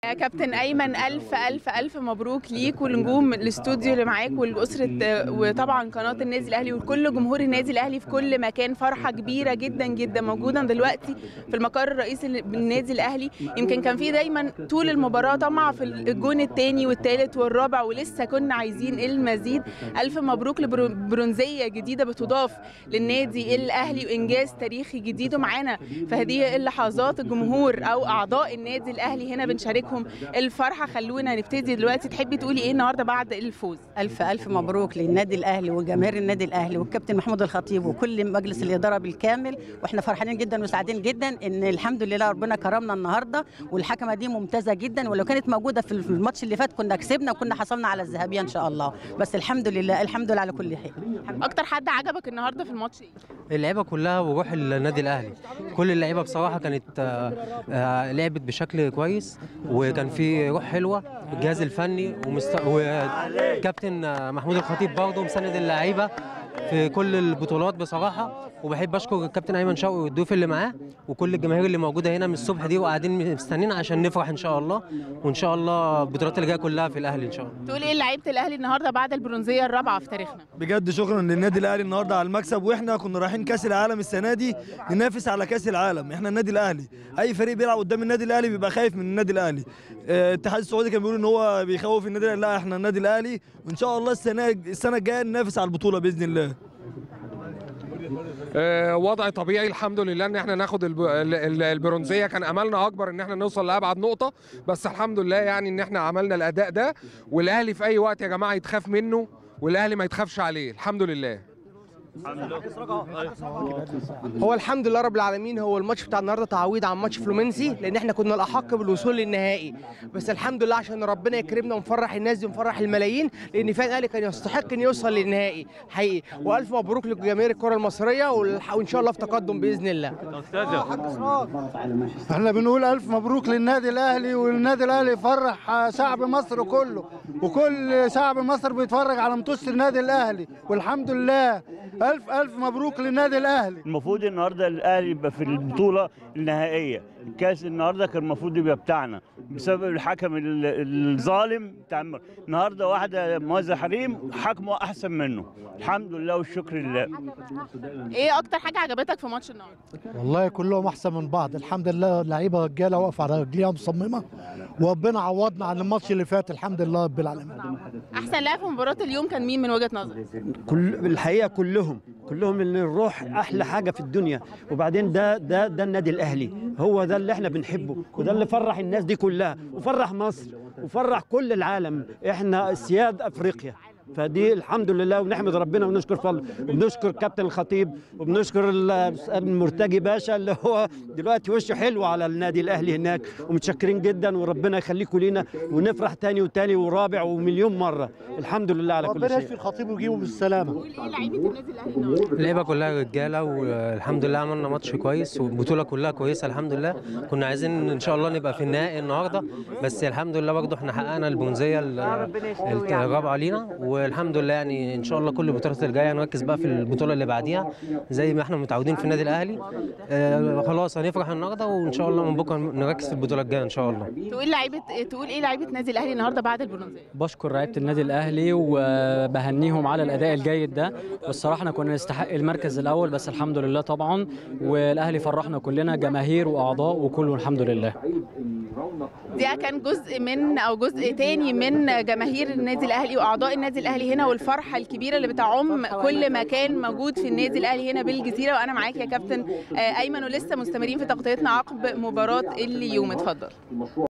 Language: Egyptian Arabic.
يا كابتن ايمن الف الف الف مبروك ليك ولنجوم الاستوديو اللي معاك ولاسره وطبعا قناه النادي الاهلي وكل جمهور النادي الاهلي في كل مكان فرحه كبيره جدا جدا موجوده دلوقتي في المقر الرئيسي للنادي الاهلي يمكن كان في دايما طول المباراه طمع في الجون الثاني والثالث والرابع ولسه كنا عايزين المزيد الف مبروك لبرونزيه جديده بتضاف للنادي الاهلي وانجاز تاريخي جديد ومعانا في هذه اللحظات الجمهور او اعضاء النادي الاهلي هنا بنشاركهم الفرحه خلونا نبتدي دلوقتي تحبي تقولي ايه النهارده بعد الفوز ألف ألف مبروك للنادي الأهلي وجماهير النادي الأهلي والكابتن محمود الخطيب وكل مجلس الإدارة بالكامل وإحنا فرحانين جدا وسعيدين جدا إن الحمد لله ربنا كرمنا النهاردة والحكمة دي ممتازة جدا ولو كانت موجودة في الماتش اللي فات كنا كسبنا وكنا حصلنا على الذهبية إن شاء الله بس الحمد لله الحمد لله على كل حال اكتر حد عجبك النهارده في الماتش ايه اللعيبه كلها وروح النادي الاهلي كل اللعيبه بصراحه كانت آه، آه، لعبت بشكل كويس وكان في روح حلوه الجهاز الفني ومست... وكابتن آه، محمود الخطيب برضه مساند اللعيبه في كل البطولات بصراحه وبحب اشكر الكابتن ايمن شوقي والضيوف اللي معاه وكل الجماهير اللي موجوده هنا من الصبح دي وقاعدين مستنيين عشان نفرح ان شاء الله وان شاء الله البطولات اللي جايه كلها في الاهلي ان شاء الله تقول ايه لعيبه الاهلي النهارده بعد البرونزيه الرابعه في تاريخنا بجد شكرا للنادي الاهلي النهارده على المكسب واحنا كنا رايحين كاس العالم السنه دي ننافس على كاس العالم احنا النادي الاهلي اي فريق بيلعب قدام النادي الاهلي بيبقى خايف من النادي الاهلي آه، الاتحاد السعودي كان بيقول ان هو بيخوف النادي الاهلي لا احنا النادي الاهلي وان شاء الله السنه السنه الجايه ننافس على البطوله باذن الله آه، وضع طبيعي الحمد لله ان احنا ناخد الب- ال- ال- البرونزيه كان املنا اكبر ان احنا نوصل لابعد نقطه بس الحمد لله يعني ان احنا عملنا الاداء ده والاهلي في اي وقت يا جماعه يتخاف منه والاهلي ما يتخافش عليه الحمد لله هو الحمد لله رب العالمين هو الماتش بتاع النهارده تعويض عن ماتش فلومنسي لان احنا كنا الاحق بالوصول للنهائي بس الحمد لله عشان ربنا يكرمنا ونفرح الناس دي ونفرح الملايين لان فعلا الاهلي كان يستحق ان يوصل للنهائي حقيقي والف مبروك لجماهير الكره المصريه والح- وان شاء الله في تقدم باذن الله احنا بنقول الف مبروك للنادي الاهلي والنادي الاهلي يفرح شعب مصر كله وكل شعب مصر بيتفرج على مطوشه النادي الاهلي والحمد لله الف الف مبروك للنادي الاهلي المفروض النهارده الاهلي يبقى في البطوله النهائيه الكاس النهارده كان المفروض يبقى بتاعنا بسبب الحكم ال- الظالم بتاع الم- النهارده واحده موزع حريم حكمه احسن منه الحمد لله والشكر لله ايه اكتر حاجه عجبتك في ماتش النهارده والله كلهم احسن من بعض الحمد لله اللعيبه رجاله واقفه على رجليها مصممه وربنا عوضنا عن الماتش اللي فات الحمد لله رب العالمين احسن لاعب في مباراه اليوم كان مين من وجهه نظرك كل الحقيقه كلهم كلهم ان الروح احلى حاجه في الدنيا وبعدين ده ده ده النادي الاهلي هو ده اللي احنا بنحبه وده اللي فرح الناس دي كلها وفرح مصر وفرح كل العالم احنا سياد افريقيا فدي الحمد لله ونحمد ربنا ونشكر فضله وبنشكر كابتن الخطيب وبنشكر ال- المرتجي باشا اللي هو دلوقتي وشه حلو على النادي الاهلي هناك ومتشكرين جدا وربنا يخليكم لينا ونفرح تاني وتاني ورابع ومليون مره الحمد لله على كل ربنا شيء يشفي الخطيب ويجيبه بالسلامه تقول ايه لعيبه النادي الاهلي النهارده اللعيبه كلها رجاله والحمد لله عملنا ماتش كويس والبطوله كلها كويسه الحمد لله كنا عايزين ان شاء الله نبقى في النهائي النهارده بس الحمد لله برضه احنا حققنا البرونزيه ال- الت- الرابعه لينا والحمد لله يعني ان شاء الله كل البطولات الجايه نركز بقى في البطوله اللي بعديها زي ما احنا متعودين في النادي الاهلي آه خلاص هنفرح النهارده وان شاء الله من بكره نركز في البطوله الجايه ان شاء الله تقول لعيبه تقول ايه لعيبه النادي الاهلي النهارده بعد البرونزيه بشكر لعيبه النادي الاهلي وبهنيهم على الاداء الجيد ده والصراحه احنا كنا نستحق المركز الاول بس الحمد لله طبعا والاهلي فرحنا كلنا جماهير واعضاء وكله الحمد لله ده كان جزء من او جزء تاني من جماهير النادي الاهلي واعضاء النادي الاهلي هنا والفرحه الكبيره اللي بتعم كل مكان موجود في النادي الاهلي هنا بالجزيره وانا معاك يا كابتن آه، ايمن ولسه مستمرين في تغطيتنا عقب مباراه اليوم اتفضل